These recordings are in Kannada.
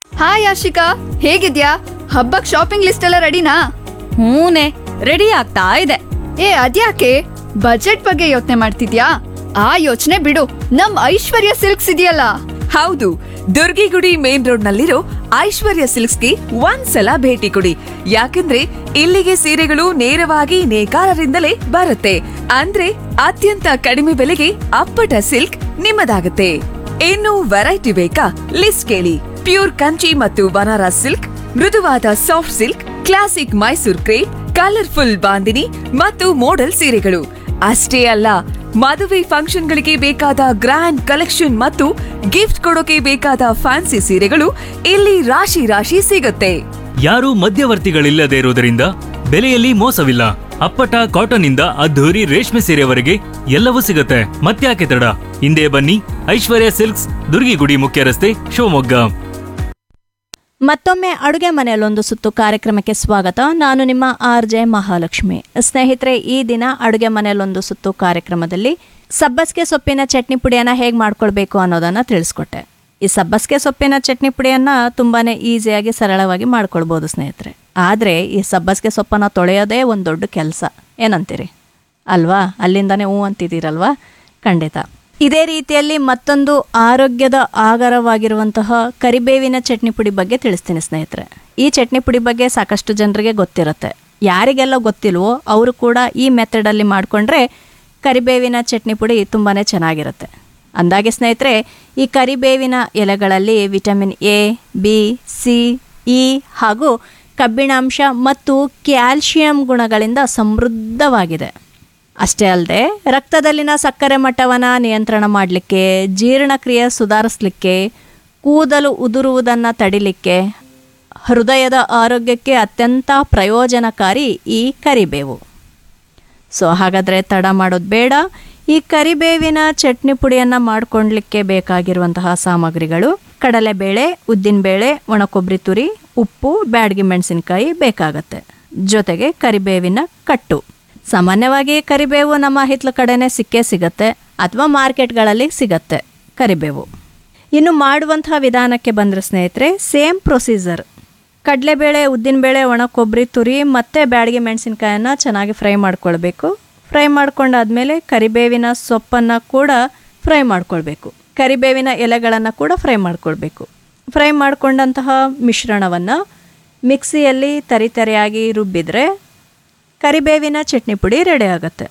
ಹಾಯ್ ಆಶಿಕಾ ಹೇಗಿದ್ಯಾ ಹಬ್ಬಕ್ ಶಾಪಿಂಗ್ ಲಿಸ್ಟ್ ಎಲ್ಲ ರೆಡಿನಾ ಹೂನೆ ರೆಡಿ ಆಗ್ತಾ ಇದೆ ಏ ಅದ್ಯಾಕೆ ಬಜೆಟ್ ಬಗ್ಗೆ ಯೋಚನೆ ಮಾಡ್ತಿದ್ಯಾ ಆ ಯೋಚನೆ ಬಿಡು ನಮ್ ಐಶ್ವರ್ಯ ಸಿಲ್ಕ್ಸ್ ಇದೆಯಲ್ಲ ಹೌದು ದುರ್ಗಿಗುಡಿ ಮೇನ್ ರೋಡ್ ನಲ್ಲಿರೋ ಐಶ್ವರ್ಯ ಸಿಲ್ಕ್ಸ್ಗೆ ಒಂದ್ಸಲ ಭೇಟಿ ಕೊಡಿ ಯಾಕಂದ್ರೆ ಇಲ್ಲಿಗೆ ಸೀರೆಗಳು ನೇರವಾಗಿ ನೇಕಾರರಿಂದಲೇ ಬರುತ್ತೆ ಅಂದ್ರೆ ಅತ್ಯಂತ ಕಡಿಮೆ ಬೆಲೆಗೆ ಅಪ್ಪಟ ಸಿಲ್ಕ್ ನಿಮ್ಮದಾಗುತ್ತೆ ಇನ್ನು ವೆರೈಟಿ ಬೇಕಾ ಲಿಸ್ಟ್ ಕೇಳಿ ಪ್ಯೂರ್ ಕಂಚಿ ಮತ್ತು ಬನಾರಸ್ ಸಿಲ್ಕ್ ಮೃದುವಾದ soft silk classic Mysore crepe colourful bandhini ಮತ್ತು ಮೋಡಲ್ ಸೀರೆಗಳು ಅಷ್ಟೇ ಅಲ್ಲ ಮದುವೆ ಫಂಕ್ಷನ್ಗಳಿಗೆ ಬೇಕಾದ ಗ್ರ್ಯಾಂಡ್ ಕಲೆಕ್ಷನ್ ಮತ್ತು ಗಿಫ್ಟ್ ಕೊಡೋಕೆ ಬೇಕಾದ ಫ್ಯಾನ್ಸಿ ಸೀರೆಗಳು ಇಲ್ಲಿ ರಾಶಿ ರಾಶಿ ಸಿಗುತ್ತೆ ಯಾರೂ ಮಧ್ಯವರ್ತಿಗಳಿಲ್ಲದೆ ಇರುವುದರಿಂದ ಬೆಲೆಯಲ್ಲಿ ಮೋಸವಿಲ್ಲ ಅಪ್ಪಟ ಕಾಟನ್ ಇಂದ ಅದ್ಧೂರಿ ರೇಷ್ಮೆ ಸೀರೆವರೆಗೆ ಎಲ್ಲವೂ ಸಿಗುತ್ತೆ ಮತ್ತ್ಯಾಕೆ ತಡ ಹಿಂದೆ ಬನ್ನಿ ಐಶ್ವರ್ಯ ಸಿಲ್ಕ್ಸ್ ದುರ್ಗಿಗುಡಿ ಮುಖ್ಯ ರಸ್ತೆ ಶಿವಮೊಗ್ಗ ಮತ್ತೊಮ್ಮೆ ಅಡುಗೆ ಮನೆಯಲ್ಲೊಂದು ಸುತ್ತು ಕಾರ್ಯಕ್ರಮಕ್ಕೆ ಸ್ವಾಗತ ನಾನು ನಿಮ್ಮ ಆರ್ ಜೆ ಮಹಾಲಕ್ಷ್ಮಿ ಸ್ನೇಹಿತರೆ ಈ ದಿನ ಅಡುಗೆ ಮನೆಯಲ್ಲೊಂದು ಸುತ್ತು ಕಾರ್ಯಕ್ರಮದಲ್ಲಿ ಸಬ್ಬಸಿಗೆ ಸೊಪ್ಪಿನ ಚಟ್ನಿ ಪುಡಿಯನ್ನು ಹೇಗೆ ಮಾಡ್ಕೊಳ್ಬೇಕು ಅನ್ನೋದನ್ನು ತಿಳಿಸ್ಕೊಟ್ಟೆ ಈ ಸಬ್ಬಸಿಗೆ ಸೊಪ್ಪಿನ ಚಟ್ನಿ ಪುಡಿಯನ್ನು ತುಂಬಾ ಈಸಿಯಾಗಿ ಸರಳವಾಗಿ ಮಾಡ್ಕೊಳ್ಬೋದು ಸ್ನೇಹಿತರೆ ಆದರೆ ಈ ಸಬ್ಬಸಿಗೆ ಸೊಪ್ಪನ್ನು ತೊಳೆಯೋದೇ ಒಂದು ದೊಡ್ಡ ಕೆಲಸ ಏನಂತೀರಿ ಅಲ್ವಾ ಅಲ್ಲಿಂದಾನೇ ಹೂ ಅಂತಿದ್ದೀರಲ್ವಾ ಖಂಡಿತ ಇದೇ ರೀತಿಯಲ್ಲಿ ಮತ್ತೊಂದು ಆರೋಗ್ಯದ ಆಗರವಾಗಿರುವಂತಹ ಕರಿಬೇವಿನ ಚಟ್ನಿ ಪುಡಿ ಬಗ್ಗೆ ತಿಳಿಸ್ತೀನಿ ಸ್ನೇಹಿತರೆ ಈ ಚಟ್ನಿ ಪುಡಿ ಬಗ್ಗೆ ಸಾಕಷ್ಟು ಜನರಿಗೆ ಗೊತ್ತಿರುತ್ತೆ ಯಾರಿಗೆಲ್ಲ ಗೊತ್ತಿಲ್ವೋ ಅವರು ಕೂಡ ಈ ಮೆಥಡಲ್ಲಿ ಮಾಡಿಕೊಂಡ್ರೆ ಕರಿಬೇವಿನ ಚಟ್ನಿ ಪುಡಿ ತುಂಬಾ ಚೆನ್ನಾಗಿರುತ್ತೆ ಅಂದಾಗೆ ಸ್ನೇಹಿತರೆ ಈ ಕರಿಬೇವಿನ ಎಲೆಗಳಲ್ಲಿ vitamin A B C E ಹಾಗೂ ಕಬ್ಬಿಣಾಂಶ ಮತ್ತು ಕ್ಯಾಲ್ಶಿಯಂ ಗುಣಗಳಿಂದ ಸಮೃದ್ಧವಾಗಿದೆ ಅಷ್ಟೇ ಅಲ್ಲದೆ ರಕ್ತದಲ್ಲಿನ ಸಕ್ಕರೆ ಮಟ್ಟವನ್ನು ನಿಯಂತ್ರಣ ಮಾಡಲಿಕ್ಕೆ ಜೀರ್ಣಕ್ರಿಯೆ ಸುಧಾರಿಸಲಿಕ್ಕೆ ಕೂದಲು ಉದುರುವುದನ್ನು ತಡಿಲಿಕ್ಕೆ ಹೃದಯದ ಆರೋಗ್ಯಕ್ಕೆ ಅತ್ಯಂತ ಪ್ರಯೋಜನಕಾರಿ ಈ ಕರಿಬೇವು ಸೊ ಹಾಗಾದರೆ ತಡ ಮಾಡೋದು ಬೇಡ ಈ ಕರಿಬೇವಿನ ಚಟ್ನಿ ಪುಡಿಯನ್ನು ಮಾಡ್ಕೊಳ್ಲಿಕ್ಕೆ ಬೇಕಾಗಿರುವಂತಹ ಸಾಮಗ್ರಿಗಳು ಕಡಲೆಬೇಳೆ ಉದ್ದಿನಬೇಳೆ ಒಣಕೊಬ್ಬರಿ ತುರಿ ಉಪ್ಪು ಬ್ಯಾಡಗಿ ಮೆಣಸಿನಕಾಯಿ ಬೇಕಾಗತ್ತೆ ಜೊತೆಗೆ ಕರಿಬೇವಿನ ಕಟ್ಟು ಸಾಮಾನ್ಯವಾಗಿ ಕರಿಬೇವು ನಮ್ಮ ಹಿತ್ಲ ಕಡೆನೇ ಸಿಕ್ಕೇ ಸಿಗತ್ತೆ ಅಥವಾ ಮಾರ್ಕೆಟ್ಗಳಲ್ಲಿ ಸಿಗತ್ತೆ ಕರಿಬೇವು ಇನ್ನು ಮಾಡುವಂತಹ ವಿಧಾನಕ್ಕೆ ಬಂದರೆ ಸ್ನೇಹಿತರೆ ಸೇಮ್ ಪ್ರೊಸೀಜರ್ ಕಡಲೆಬೇಳೆ ಉದ್ದಿನಬೇಳೆ ಒಣ ಕೊಬ್ಬರಿ ತುರಿ ಮತ್ತು ಬ್ಯಾಡಗಿ ಮೆಣಸಿನ್ಕಾಯನ್ನು ಚೆನ್ನಾಗಿ ಫ್ರೈ ಮಾಡ್ಕೊಳ್ಬೇಕು ಫ್ರೈ ಮಾಡ್ಕೊಂಡಾದ್ಮೇಲೆ ಕರಿಬೇವಿನ ಸೊಪ್ಪನ್ನು ಕೂಡ ಫ್ರೈ ಮಾಡ್ಕೊಳ್ಬೇಕು ಕರಿಬೇವಿನ ಎಲೆಗಳನ್ನು ಕೂಡ ಫ್ರೈ ಮಾಡ್ಕೊಳ್ಬೇಕು ಫ್ರೈ ಮಾಡ್ಕೊಂಡಂತಹ ಮಿಶ್ರಣವನ್ನು ಮಿಕ್ಸಿಯಲ್ಲಿ ತರಿತರಿಯಾಗಿ ರುಬ್ಬಿದರೆ ಕರಿಬೇವಿನ ಚಟ್ನಿ ಪುಡಿ ರೆಡಿ ಆಗುತ್ತೆ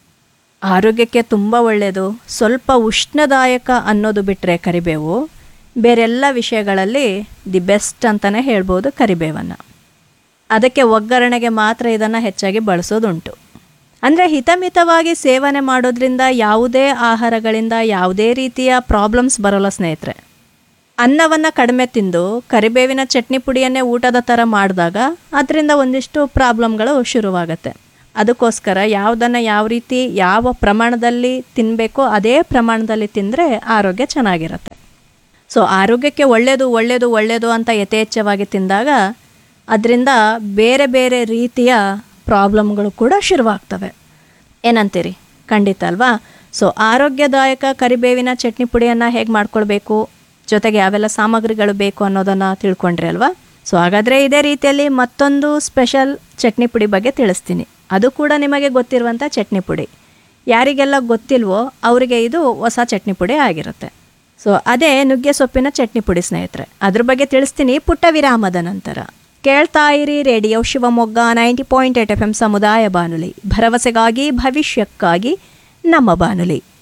ಆರೋಗ್ಯಕ್ಕೆ ತುಂಬ ಒಳ್ಳೆಯದು ಸ್ವಲ್ಪ ಉಷ್ಣದಾಯಕ ಅನ್ನೋದು ಬಿಟ್ಟರೆ ಕರಿಬೇವು ಬೇರೆಲ್ಲ ವಿಷಯಗಳಲ್ಲಿ ದಿ ಬೆಸ್ಟ್ ಅಂತಲೇ ಹೇಳ್ಬೋದು ಕರಿಬೇವನ್ನು ಅದಕ್ಕೆ ಒಗ್ಗರಣೆಗೆ ಮಾತ್ರ ಇದನ್ನು ಹೆಚ್ಚಾಗಿ ಬಳಸೋದುಂಟು ಅಂದರೆ ಹಿತಮಿತವಾಗಿ ಸೇವನೆ ಮಾಡೋದ್ರಿಂದ ಯಾವುದೇ ಆಹಾರಗಳಿಂದ ಯಾವುದೇ ರೀತಿಯ ಪ್ರಾಬ್ಲಮ್ಸ್ ಬರೋಲ್ಲ ಸ್ನೇಹಿತರೆ ಅನ್ನವನ್ನು ಕಡಿಮೆ ತಿಂದು ಕರಿಬೇವಿನ ಚಟ್ನಿ ಪುಡಿಯನ್ನೇ ಊಟದ ಥರ ಮಾಡಿದಾಗ ಅದರಿಂದ ಒಂದಿಷ್ಟು ಪ್ರಾಬ್ಲಮ್ಗಳು ಶುರುವಾಗತ್ತೆ ಅದಕ್ಕೋಸ್ಕರ ಯಾವುದನ್ನು ಯಾವ ರೀತಿ ಯಾವ ಪ್ರಮಾಣದಲ್ಲಿ ತಿನ್ನಬೇಕೋ ಅದೇ ಪ್ರಮಾಣದಲ್ಲಿ ತಿಂದರೆ ಆರೋಗ್ಯ ಚೆನ್ನಾಗಿರುತ್ತೆ ಸೊ ಆರೋಗ್ಯಕ್ಕೆ ಒಳ್ಳೆಯದು ಒಳ್ಳೆಯದು ಒಳ್ಳೆಯದು ಅಂತ ಯಥೇಚ್ಛವಾಗಿ ತಿಂದಾಗ ಅದರಿಂದ ಬೇರೆ ಬೇರೆ ರೀತಿಯ ಪ್ರಾಬ್ಲಮ್ಗಳು ಕೂಡ ಶುರುವಾಗ್ತವೆ ಏನಂತೀರಿ ಖಂಡಿತ ಅಲ್ವಾ ಸೊ ಆರೋಗ್ಯದಾಯಕ ಕರಿಬೇವಿನ ಚಟ್ನಿ ಪುಡಿಯನ್ನು ಹೇಗೆ ಮಾಡ್ಕೊಳ್ಬೇಕು ಜೊತೆಗೆ ಯಾವೆಲ್ಲ ಸಾಮಗ್ರಿಗಳು ಬೇಕು ಅನ್ನೋದನ್ನು ತಿಳ್ಕೊಂಡ್ರಿ ಅಲ್ವಾ ಸೊ ಹಾಗಾದರೆ ಇದೇ ರೀತಿಯಲ್ಲಿ ಮತ್ತೊಂದು ಸ್ಪೆಷಲ್ ಚಟ್ನಿ ಪುಡಿ ಬಗ್ಗೆ ತಿಳಿಸ್ತೀನಿ ಅದು ಕೂಡ ನಿಮಗೆ ಗೊತ್ತಿರುವಂಥ ಚಟ್ನಿ ಪುಡಿ ಯಾರಿಗೆಲ್ಲ ಗೊತ್ತಿಲ್ವೋ ಅವರಿಗೆ ಇದು ಹೊಸ ಚಟ್ನಿ ಪುಡಿ ಆಗಿರುತ್ತೆ ಸೊ ಅದೇ ನುಗ್ಗೆ ಸೊಪ್ಪಿನ ಚಟ್ನಿ ಪುಡಿ ಸ್ನೇಹಿತರೆ ಅದ್ರ ಬಗ್ಗೆ ತಿಳಿಸ್ತೀನಿ ಪುಟ್ಟ ವಿರಾಮದ ನಂತರ ಕೇಳ್ತಾ ಇರಿ radio Shivamogga ninety point eight F M ಸಮುದಾಯ ಬಾನುಲಿ ಭರವಸೆಗಾಗಿ ಭವಿಷ್ಯಕ್ಕಾಗಿ ನಮ್ಮ ಬಾನುಲಿ